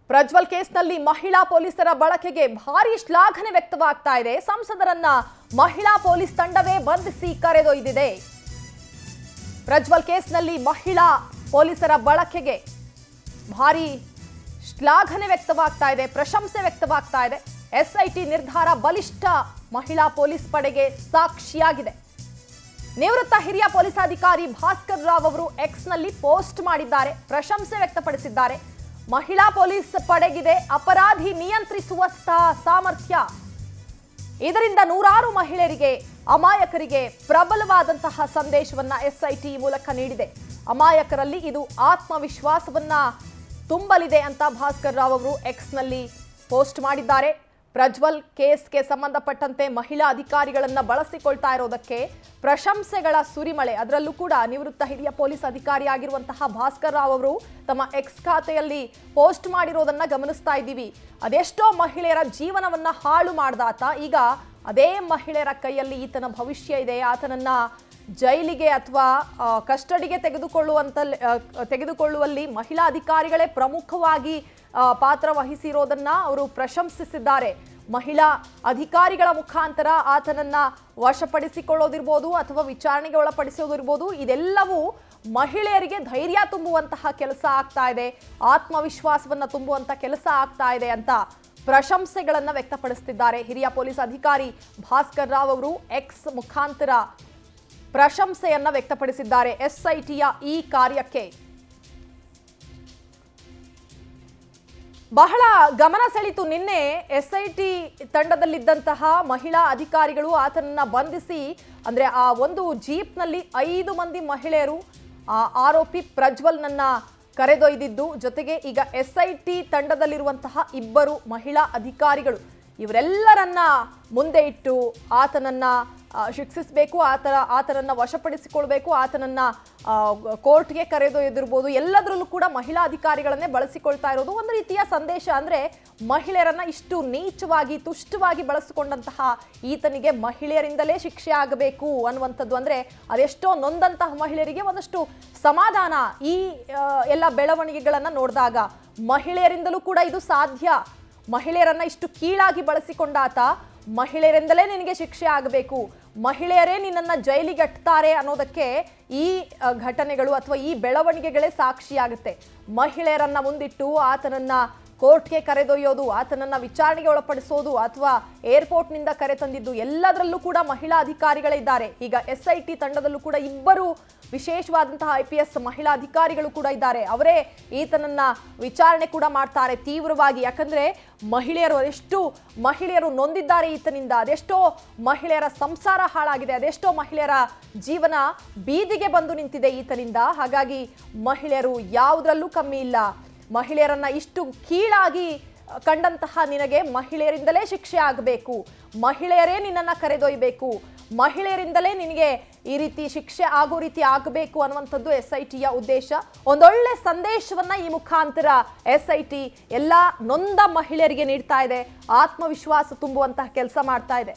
ಪ್ರಜ್ವಲ್ ಕೇಸ್ನಲ್ಲಿ ಮಹಿಳಾ ಪೊಲೀಸರ ಬಳಕೆಗೆ ಭಾರಿ ಶ್ಲಾಘನೆ ವ್ಯಕ್ತವಾಗ್ತಾ ಇದೆ ಸಂಸದರನ್ನ ಮಹಿಳಾ ಪೊಲೀಸ್ ತಂಡವೇ ಬಂಧಿಸಿ ಕರೆದೊಯ್ದಿದೆ ಪ್ರಜ್ವಲ್ ಕೇಸ್ನಲ್ಲಿ ಮಹಿಳಾ ಪೊಲೀಸರ ಬಳಕೆಗೆ ಭಾರಿ ಶ್ಲಾಘನೆ ವ್ಯಕ್ತವಾಗ್ತಾ ಇದೆ ಪ್ರಶಂಸೆ ವ್ಯಕ್ತವಾಗ್ತಾ ಇದೆ ಎಸ್ಐಟಿ ನಿರ್ಧಾರ ಬಲಿಷ್ಠ ಮಹಿಳಾ ಪೊಲೀಸ್ ಪಡೆಗೆ ಸಾಕ್ಷಿಯಾಗಿದೆ ನಿವೃತ್ತ ಹಿರಿಯ ಪೊಲೀಸ್ ಅಧಿಕಾರಿ ಭಾಸ್ಕರ್ ರಾವ್ ಅವರು ಎಕ್ಸ್ ನಲ್ಲಿ ಪೋಸ್ಟ್ ಮಾಡಿದ್ದಾರೆ ಪ್ರಶಂಸೆ ವ್ಯಕ್ತಪಡಿಸಿದ್ದಾರೆ ಮಹಿಳಾ ಪೊಲೀಸ್ ಪಡೆಗಿದೆ ಅಪರಾಧಿ ನಿಯಂತ್ರಿಸುವಂತಹ ಸಾಮರ್ಥ್ಯ ಇದರಿಂದ ನೂರಾರು ಮಹಿಳೆಯರಿಗೆ ಅಮಾಯಕರಿಗೆ ಪ್ರಬಲವಾದಂತಹ ಸಂದೇಶವನ್ನ ಎಸ್ಐಟಿ ಮೂಲಕ ನೀಡಿದೆ ಅಮಾಯಕರಲ್ಲಿ ಇದು ಆತ್ಮವಿಶ್ವಾಸವನ್ನ ತುಂಬಲಿದೆ ಅಂತ ಭಾಸ್ಕರ್ ರಾವ್ ಅವರು ಎಕ್ಸ್ ನಲ್ಲಿ ಪೋಸ್ಟ್ ಮಾಡಿದ್ದಾರೆ ಪ್ರಜ್ವಲ್ ಕೇಸ್ಗೆ ಸಂಬಂಧಪಟ್ಟಂತೆ ಮಹಿಳಾ ಅಧಿಕಾರಿಗಳನ್ನ ಬಳಸಿಕೊಳ್ತಾ ಇರೋದಕ್ಕೆ ಪ್ರಶಂಸೆಗಳ ಸುರಿಮಳೆ ಅದರಲ್ಲೂ ಕೂಡ ನಿವೃತ್ತ ಹಿರಿಯ ಪೊಲೀಸ್ ಅಧಿಕಾರಿ ಆಗಿರುವಂತಹ ಭಾಸ್ಕರ್ ರಾವ್ ಅವರು ತಮ್ಮ ಎಕ್ಸ್ ಖಾತೆಯಲ್ಲಿ ಪೋಸ್ಟ್ ಮಾಡಿರೋದನ್ನ ಗಮನಿಸ್ತಾ ಇದ್ದೀವಿ ಅದೆಷ್ಟೋ ಮಹಿಳೆಯರ ಜೀವನವನ್ನ ಹಾಳು ಮಾಡ್ದಾತ ಈಗ ಅದೇ ಮಹಿಳೆಯರ ಕೈಯಲ್ಲಿ ಈತನ ಭವಿಷ್ಯ ಇದೆ ಆತನನ್ನ ಜೈಲಿಗೆ ಅಥವಾ ಕಸ್ಟಡಿಗೆ ತೆಗೆದುಕೊಳ್ಳುವಂತ ತೆಗೆದುಕೊಳ್ಳುವಲ್ಲಿ ಮಹಿಳಾ ಅಧಿಕಾರಿಗಳೇ ಪ್ರಮುಖವಾಗಿ ಆ, ಪಾತ್ರ ವಹಿಸಿರೋದನ್ನ ಅವರು ಪ್ರಶಂಸಿಸಿದ್ದಾರೆ ಮಹಿಳಾ ಅಧಿಕಾರಿಗಳ ಮುಖಾಂತರ ಆತನನ್ನ ವಶಪಡಿಸಿಕೊಳ್ಳೋದಿರ್ಬೋದು ಅಥವಾ ವಿಚಾರಣೆಗೆ ಒಳಪಡಿಸೋದಿರ್ಬೋದು ಇದೆಲ್ಲವೂ ಮಹಿಳೆಯರಿಗೆ ಧೈರ್ಯ ತುಂಬುವಂತಹ ಕೆಲಸ ಆಗ್ತಾ ಇದೆ ಆತ್ಮವಿಶ್ವಾಸವನ್ನ ತುಂಬುವಂತ ಕೆಲಸ ಆಗ್ತಾ ಇದೆ ಅಂತ ಪ್ರಶಂಸೆಗಳನ್ನ ವ್ಯಕ್ತಪಡಿಸುತ್ತಿದ್ದಾರೆ ಹಿರಿಯ ಪೊಲೀಸ್ ಅಧಿಕಾರಿ ಭಾಸ್ಕರ್ ರಾವ್ ಅವರು ಎಕ್ಸ್ ಮುಖಾಂತರ ಪ್ರಶಂಸೆಯನ್ನ ವ್ಯಕ್ತಪಡಿಸಿದ್ದಾರೆ ಎಸ್ಐಟಿಯ ಈ ಕಾರ್ಯಕ್ಕೆ ಬಹಳ ಗಮನ ಸೆಳೀತು ನಿನ್ನೆ ಎಸ್ಐಟಿ ತಂಡದಲ್ಲಿದ್ದಂತಹ ಮಹಿಳಾ ಅಧಿಕಾರಿಗಳು ಆತನನ್ನ ಬಂಧಿಸಿ ಅಂದ್ರೆ ಆ ಒಂದು ಜೀಪ್ನಲ್ಲಿ ಐದು ಮಂದಿ ಮಹಿಳೆಯರು ಆ ಆರೋಪಿ ಪ್ರಜ್ವಲ್ನನ್ನ ಕರೆದೊಯ್ದಿದ್ದು ಜೊತೆಗೆ ಈಗ ಎಸ್ಐಟಿ ತಂಡದಲ್ಲಿರುವಂತಹ ಇಬ್ಬರು ಮಹಿಳಾ ಅಧಿಕಾರಿಗಳು ಇವರೆಲ್ಲರನ್ನ ಮುಂದೆ ಇಟ್ಟು ಆತನನ್ನ ಆ, ಶಿಕ್ಷಿಸಬೇಕು ಆತ ಆತನನ್ನ ವಶಪಡಿಸಿಕೊಳ್ಬೇಕು ಆತನನ್ನ ಆ, ಕೋರ್ಟ್ಗೆ ಕರೆದೊಯ್ದಿರ್ಬೋದು ಎಲ್ಲದರಲ್ಲೂ ಕೂಡ ಮಹಿಳಾ ಅಧಿಕಾರಿಗಳನ್ನೇ ಬಳಸಿಕೊಳ್ತಾ ಇರೋದು ಒಂದು ರೀತಿಯ ಸಂದೇಶ ಅಂದ್ರೆ ಮಹಿಳೆಯರನ್ನ ಇಷ್ಟು ನೀಚವಾಗಿ ತುಷ್ಟವಾಗಿ ಬಳಸಿಕೊಂಡಂತಹ ಈತನಿಗೆ ಮಹಿಳೆಯರಿಂದಲೇ ಶಿಕ್ಷೆ ಆಗಬೇಕು ಅನ್ನುವಂಥದ್ದು ಅಂದ್ರೆ ಅದೆಷ್ಟೋ ನೊಂದಂತಹ ಮಹಿಳೆಯರಿಗೆ ಒಂದಷ್ಟು ಸಮಾಧಾನ ಈ ಆ, ಎಲ್ಲ ಬೆಳವಣಿಗೆಗಳನ್ನ ನೋಡಿದಾಗ ಮಹಿಳೆಯರಿಂದಲೂ ಕೂಡ ಇದು ಸಾಧ್ಯ ಮಹಿಳೆಯರನ್ನ ಇಷ್ಟು ಕೀಳಾಗಿ ಬಳಸಿಕೊಂಡಾತ ಮಹಿಳೆಯರಿಂದಲೇ ನಿನಗೆ ಶಿಕ್ಷೆ ಆಗಬೇಕು ಮಹಿಳೆಯರೇ ನಿನ್ನನ್ನು ಜೈಲಿಗೆ ಅಟ್ತಾರೆ ಅನ್ನೋದಕ್ಕೆ ಈ ಅ, ಘಟನೆಗಳು ಅಥವಾ ಈ ಬೆಳವಣಿಗೆಗಳೇ ಸಾಕ್ಷಿಯಾಗುತ್ತೆ ಮಹಿಳೆಯರನ್ನ ಮುಂದಿಟ್ಟು ಆತನನ್ನ ಕೋರ್ಟ್ಗೆ ಕರೆದೊಯ್ಯೋದು ಆತನನ್ನ ವಿಚಾರಣೆಗೆ ಒಳಪಡಿಸೋದು ಅಥವಾ ಏರ್ಪೋರ್ಟ್ನಿಂದ ಕರೆ ತಂದಿದ್ದು ಎಲ್ಲದರಲ್ಲೂ ಕೂಡ ಮಹಿಳಾ ಅಧಿಕಾರಿಗಳೇ ಇದ್ದಾರೆ ಈಗ ಎಸ್ ಐ ಟಿ ತಂಡದಲ್ಲೂ ಕೂಡ ಇಬ್ಬರು ವಿಶೇಷವಾದಂತಹ ಐ ಪಿ ಎಸ್ ಮಹಿಳಾ ಅಧಿಕಾರಿಗಳು ಕೂಡ ಇದ್ದಾರೆ ಅವರೇ ಈತನನ್ನ ವಿಚಾರಣೆ ಕೂಡ ಮಾಡ್ತಾರೆ ತೀವ್ರವಾಗಿ ಯಾಕಂದ್ರೆ ಮಹಿಳೆಯರು ಅದೆಷ್ಟು ಮಹಿಳೆಯರು ನೊಂದಿದ್ದಾರೆ ಈತನಿಂದ ಅದೆಷ್ಟೋ ಮಹಿಳೆಯರ ಸಂಸಾರ ಹಾಳಾಗಿದೆ ಅದೆಷ್ಟೋ ಮಹಿಳೆಯರ ಜೀವನ ಬೀದಿಗೆ ಬಂದು ನಿಂತಿದೆ ಈತನಿಂದ ಹಾಗಾಗಿ ಮಹಿಳೆಯರು ಯಾವುದರಲ್ಲೂ ಕಮ್ಮಿ ಇಲ್ಲ ಮಹಿಳೆಯರನ್ನ ಇಷ್ಟು ಕೀಳಾಗಿ ಕಂಡಂತಹ ನಿನಗೆ ಮಹಿಳೆಯರಿಂದಲೇ ಶಿಕ್ಷೆ ಆಗಬೇಕು ಮಹಿಳೆಯರೇ ನಿನ್ನನ್ನು ಕರೆದೊಯ್ಬೇಕು ಮಹಿಳೆಯರಿಂದಲೇ ನಿನಗೆ ಈ ರೀತಿ ಶಿಕ್ಷೆ ಆಗೋ ರೀತಿ ಆಗಬೇಕು ಅನ್ನುವಂಥದ್ದು ಎಸ್ ಐ ಟಿಯ ಉದ್ದೇಶ ಒಂದೊಳ್ಳೆ ಸಂದೇಶವನ್ನ ಈ ಮುಖಾಂತರ ಎಸ್ ಐ ಟಿ ಎಲ್ಲ ನೊಂದ ಮಹಿಳೆಯರಿಗೆ ನೀಡ್ತಾ ಇದೆ ಆತ್ಮವಿಶ್ವಾಸ ತುಂಬುವಂತಹ ಕೆಲಸ ಮಾಡ್ತಾ ಇದೆ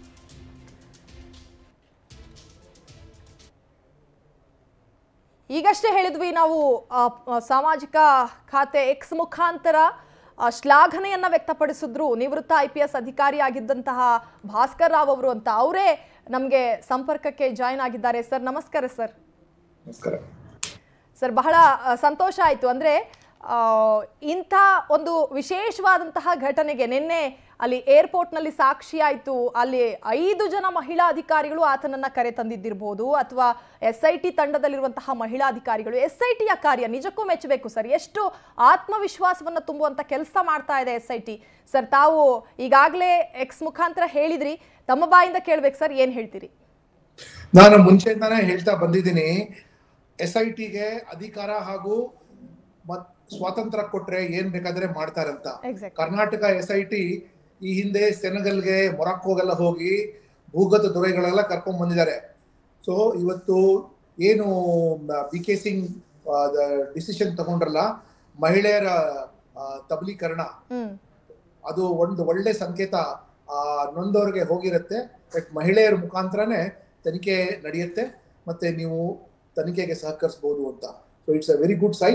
ಈಗಷ್ಟೇ ಹೇಳಿದ್ವಿ ನಾವು ಆ, ಆ, ಸಾಮಾಜಿಕ ಖಾತೆ ಎಕ್ಸ್ ಮುಖಾಂತರ ಆ, ಶ್ಲಾಘನೆಯನ್ನ ವ್ಯಕ್ತಪಡಿಸಿದ್ರು ನಿವೃತ್ತ ಐ ಪಿ ಎಸ್ ಅಧಿಕಾರಿ ಆಗಿದ್ದಂತಹ ಭಾಸ್ಕರ್ ರಾವ್ ಅವರು ಅಂತ ಅವರೇ ನಮಗೆ ಸಂಪರ್ಕಕ್ಕೆ ಜಾಯ್ನ್ ಆಗಿದ್ದಾರೆ ಸರ್ ನಮಸ್ಕಾರ ಸರ್ ನಮಸ್ಕಾರ ಸರ್ ಬಹಳ ಆ, ಸಂತೋಷ ಆಯಿತು ಅಂದರೆ ಇಂಥ ಒಂದು ವಿಶೇಷವಾದಂತಹ ಘಟನೆಗೆ ನಿನ್ನೆ ಅಲ್ಲಿ ಏರ್ಪೋರ್ಟ್ನಲ್ಲಿ ಸಾಕ್ಷಿಯಾಯಿತು ಅಲ್ಲಿ ಐದು ಜನ ಮಹಿಳಾ ಅಧಿಕಾರಿಗಳು ಆತನನ್ನ ಕರೆ ತಂದಿದ್ದಿರ್ಬೋದು ಅಥವಾ ಎಸ್ ಐ ಟಿ ತಂಡದಲ್ಲಿರುವಂತಹ ಮಹಿಳಾ ಅಧಿಕಾರಿಗಳು ಎಸ್ ಐ ಟಿಯ ಕಾರ್ಯ ನಿಜಕ್ಕೂ ಮೆಚ್ಚಬೇಕು ಸರ್ ಎಷ್ಟು ಆತ್ಮವಿಶ್ವಾಸವನ್ನು ತುಂಬುವಂಥ ಕೆಲಸ ಮಾಡ್ತಾ ಇದೆ ಎಸ್ ಐ ಟಿ ಸರ್ ತಾವು ಈಗಾಗಲೇ ಎಕ್ಸ್ ಮುಖಾಂತರ ಹೇಳಿದ್ರಿ ತಮ್ಮ ಬಾಯಿಂದ ಕೇಳ್ಬೇಕು ಸರ್ ಏನು ಹೇಳ್ತೀರಿ ನಾನು ಮುಂಚೆಯಿಂದಾನೇ ಹೇಳ್ತಾ ಬಂದಿದ್ದೀನಿ ಎಸ್ ಐ ಟಿಗೆ ಅಧಿಕಾರ ಹಾಗೂ ಮತ್ ಸ್ವಾತಂತ್ರ್ಯ ಕೊಟ್ರೆ ಏನ್ ಬೇಕಾದ್ರೆ ಮಾಡ್ತಾರಂತ exact Karnataka S I T ಈ ಹಿಂದೆ ಸೆನೆಗಲ್ಗೆ ಮೊರಾಕೋಗೆಲ್ಲ ಹೋಗಿ ಭೂಗತ ದೊರೆಗಳೆಲ್ಲ ಕರ್ಕೊಂಡ್ ಬಂದಿದ್ದಾರೆ ಸೊ ಇವತ್ತು ಏನು ಬಿ ಕೆ ಸಿಂಗ್ ಡಿಸಿಷನ್ ತಗೊಂಡ್ರಲ್ಲ ಮಹಿಳೆಯರ ಆ, ತಬಲೀಕರಣ ಹ್ಮ್ ಅದು ಒಂದು ಒಳ್ಳೆ ಸಂಕೇತ ಆ ನೊಂದವರಿಗೆ ಹೋಗಿರುತ್ತೆ ಬಟ್ ಮಹಿಳೆಯರ ಮುಖಾಂತರನೇ ತನಿಖೆ ನಡೆಯುತ್ತೆ ಮತ್ತೆ ನೀವು ತನಿಖೆಗೆ ಸಹಕರಿಸಬಹುದು ಅಂತ so it's uh very good sign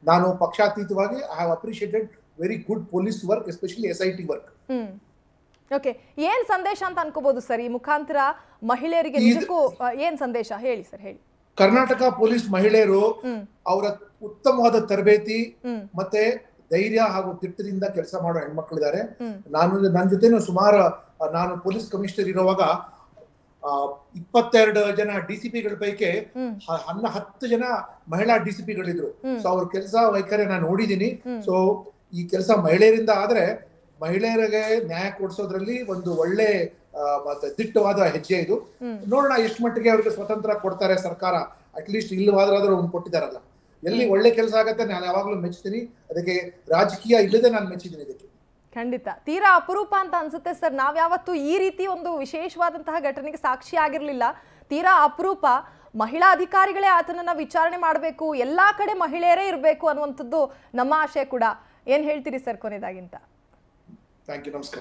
ನಾನು ಪಕ್ಷಾತೀತವಾಗಿ I have appreciated very good police work especially S I T work hmm okay ಏನ್ ಸಂದೇಶ ಅಂತ ಅನ್ಕೋಬಹುದು ಸರ್ ಈ ಮುಖಾಂತರ ಮಹಿಳೆಯರಿಗೆ ಇದು- ನಿಜಕ್ಕೂ ಆ, ಏನ್ ಸಂದೇಶ ಹೇಳಿ ಸರ್ ಹೇಳಿ ಕರ್ನಾಟಕ ಪೊಲೀಸ್ ಮಹಿಳೆಯರು ಹ್ಮ್ ಅವರ ಉತ್ತಮವಾದ ತರಬೇತಿ ಹ್ಮ್ ಮತ್ತೆ ಧೈರ್ಯ ಹಾಗೂ ದಿಟ್ಟದಿಂದ ಕೆಲಸ ಮಾಡೋ ಹೆಣ್ಮಕ್ಳಿದ್ದಾರೆ ಹ್ಮ್ ನಾನು ನನ್ನ ಜೊತೆನೂ ಸುಮಾರು ಆ, ನಾನು ಪೊಲೀಸ್ ಕಮಿಷನರ್ ಇರುವಾಗ ಆ, ಇಪ್ಪತ್ತೆರಡು ಜನ ಡಿ ಸಿ ಪಿಗಳ ಪೈಕಿ ಹ್ಮ್ ಹ- ಹನ್ನ ಹತ್ತು ಜನ ಮಹಿಳಾ ಡಿ ಸಿ ಪಿಗಳಿದ್ರು ಹ್ಮ್. ಸೊ ಅವ್ರ ಕೆಲಸ ವೈಖರಿ ನಾನು ನೋಡಿದೀನಿ ಹ್ಮ್. ಸೊ ಈ ಕೆಲಸ ಮಹಿಳೆಯರಿಂದ ಆದ್ರೆ ಮಹಿಳೆಯರಿಗೆ ನ್ಯಾಯ ಕೊಡಿಸೋದ್ರಲ್ಲಿ ಒಂದು ಒಳ್ಳೆ ಆ, ಮತ್ತೆ ದಿಟ್ಟವಾದ ಹೆಜ್ಜೆ ಇದು ಹ್ಮ್. ನೋಡೋಣ ಎಷ್ಟು ಮಟ್ಟಿಗೆ ಅವ್ರಿಗೆ ಸ್ವತಂತ್ರ ಕೊಡ್ತಾರೆ ಸರ್ಕಾರ ಅಟ್ಲೀಸ್ಟ್ ಇಲ್ಲವಾದ್ರಾದ್ರೂ ಒಂದು ಕೊಟ್ಟಿದಾರಲ್ಲ ಎಲ್ಲಿ ಒಳ್ಳೆ ಕೆಲಸ ಆಗತ್ತೆ ನಾನು ಯಾವಾಗ್ಲೂ ಮೆಚ್ತೀನಿ ಅದಕ್ಕೆ ರಾಜಕೀಯ ಇಲ್ಲದೆ ನಾನು ಮೆಚ್ಚಿದ್ದೀನಿ ಇದಕ್ಕೆ ಖಂಡಿತ ತೀರಾ ಅಪರೂಪ ಅಂತ ಅನ್ಸುತ್ತೆ ಸರ್ ನಾವ್ಯಾವತ್ತು ಈ ರೀತಿ ಒಂದು ವಿಶೇಷವಾದಂತಹ ಘಟನೆಗೆ ಸಾಕ್ಷಿ ಆಗಿರಲಿಲ್ಲ ತೀರಾ ಅಪರೂಪ ಮಹಿಳಾ ಅಧಿಕಾರಿಗಳೇ ಆತನನ್ನ ವಿಚಾರಣೆ ಮಾಡಬೇಕು ಎಲ್ಲಾ ಕಡೆ ಮಹಿಳೆಯರೇ ಇರಬೇಕು ಅನ್ನುವಂಥದ್ದು ನಮ್ಮ ಆಶಯ ಕೂಡ ಏನ್ ಹೇಳ್ತೀರಿ ಸರ್ ಕೊನೆದಾಗಿಂತ ಥ್ಯಾಂಕ್ ಯು ನಮಸ್ಕಾರ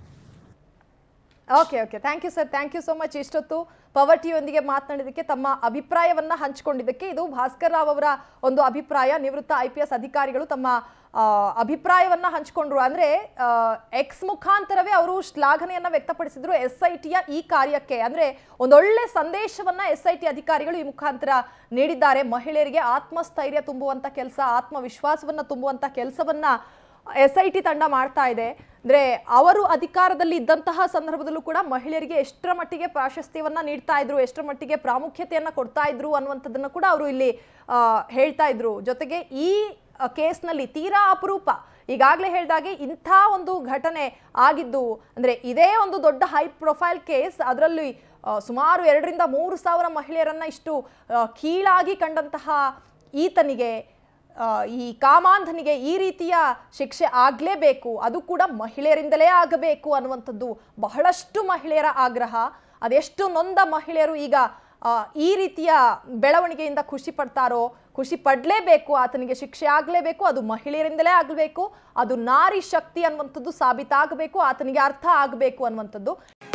okay okay thank you sir thank you so much ಇಷ್ಟೊತ್ತು ಪವರ್ ಟಿವಿಯೊಂದಿಗೆ ಮಾತನಾಡಿದ್ದಕ್ಕೆ ತಮ್ಮ ಅಭಿಪ್ರಾಯವನ್ನ ಹಂಚಿಕೊಂಡಿದ್ದಕ್ಕೆ ಇದು ಭಾಸ್ಕರ್ ರಾವ್ ಅವರ ಒಂದು ಅಭಿಪ್ರಾಯ ನಿವೃತ್ತ ಐ ಪಿ ಎಸ್ ಅಧಿಕಾರಿಗಳು ತಮ್ಮ ಆ, ಅಭಿಪ್ರಾಯವನ್ನ ಹಂಚಿಕೊಂಡ್ರು ಅಂದ್ರೆ ಎಕ್ಸ್ ಮುಖಾಂತರವೇ ಅವರು ಶ್ಲಾಘನೆಯನ್ನ ವ್ಯಕ್ತಪಡಿಸಿದ್ರು ಎಸ್ ಐ ಟಿಯ ಈ ಕಾರ್ಯಕ್ಕೆ ಅಂದ್ರೆ ಒಂದೊಳ್ಳೆ ಸಂದೇಶವನ್ನ ಎಸ್ ಐ ಟಿ ಅಧಿಕಾರಿಗಳು ಈ ಮುಖಾಂತರ ನೀಡಿದ್ದಾರೆ ಮಹಿಳೆಯರಿಗೆ ಆತ್ಮಸ್ಥೈರ್ಯ ತುಂಬುವಂತ ಕೆಲಸ ಆತ್ಮವಿಶ್ವಾಸವನ್ನ ತುಂಬುವಂತ ಕೆಲಸವನ್ನ ಎಸ್ ಐ ಟಿ ತಂಡ ಮಾಡ್ತಾ ಇದೆ ಅಂದ್ರೆ ಅವರು ಅಧಿಕಾರದಲ್ಲಿ ಇದ್ದಂತಹ ಸಂದರ್ಭದಲ್ಲೂ ಕೂಡ ಮಹಿಳೆಯರಿಗೆ ಎಷ್ಟರ ಮಟ್ಟಿಗೆ ಪ್ರಾಶಸ್ತ್ಯವನ್ನ ನೀಡ್ತಾ ಇದ್ರು ಎಷ್ಟರ ಮಟ್ಟಿಗೆ ಪ್ರಾಮುಖ್ಯತೆಯನ್ನ ಕೊಡ್ತಾ ಇದ್ರು ಅನ್ನುವಂಥದ್ದನ್ನ ಕೂಡ ಅವರು ಇಲ್ಲಿ ಆ, ಹೇಳ್ತಾ ಇದ್ರು ಜೊತೆಗೆ ಈ ಆ, ಕೇಸ್ನಲ್ಲಿ ತೀರಾ ಅಪರೂಪ ಈಗಾಗಲೇ ಹೇಳಿದಾಗೆ ಇಂಥ ಒಂದು ಘಟನೆ ಆಗಿದ್ದು ಅಂದ್ರೆ ಇದೇ ಒಂದು ದೊಡ್ಡ ಹೈ ಪ್ರೊಫೈಲ್ ಕೇಸ್ ಅದರಲ್ಲಿ ಆ, ಸುಮಾರು ಎರಡರಿಂದ ಮೂರು ಸಾವಿರ ಮಹಿಳೆಯರನ್ನ ಇಷ್ಟು ಆ, ಕೀಳಾಗಿ ಕಂಡಂತಹ ಈತನಿಗೆ ಆ, ಈ ಕಾಮಾಂಧನಿಗೆ ಈ ರೀತಿಯ ಶಿಕ್ಷೆ ಆಗಲೇಬೇಕು ಅದು ಕೂಡ ಮಹಿಳೆಯರಿಂದಲೇ ಆಗಬೇಕು ಅನ್ನುವಂಥದ್ದು ಬಹಳಷ್ಟು ಮಹಿಳೆಯರ ಆಗ್ರಹ ಅದೆಷ್ಟು ನೊಂದ ಮಹಿಳೆಯರು ಈಗ ಆ, ಈ ರೀತಿಯ ಬೆಳವಣಿಗೆಯಿಂದ ಖುಷಿ ಪಡ್ತಾರೋ ಖುಷಿ ಪಡಲೇಬೇಕು ಆತನಿಗೆ ಶಿಕ್ಷೆ ಆಗಲೇಬೇಕು ಅದು ಮಹಿಳೆಯರಿಂದಲೇ ಆಗಬೇಕು ಅದು ನಾರಿ ಶಕ್ತಿ ಅನ್ನುವಂಥದ್ದು ಸಾಬೀತಾಗಬೇಕು ಆತನಿಗೆ ಅರ್ಥ ಆಗಬೇಕು ಅನ್ನುವಂಥದ್ದು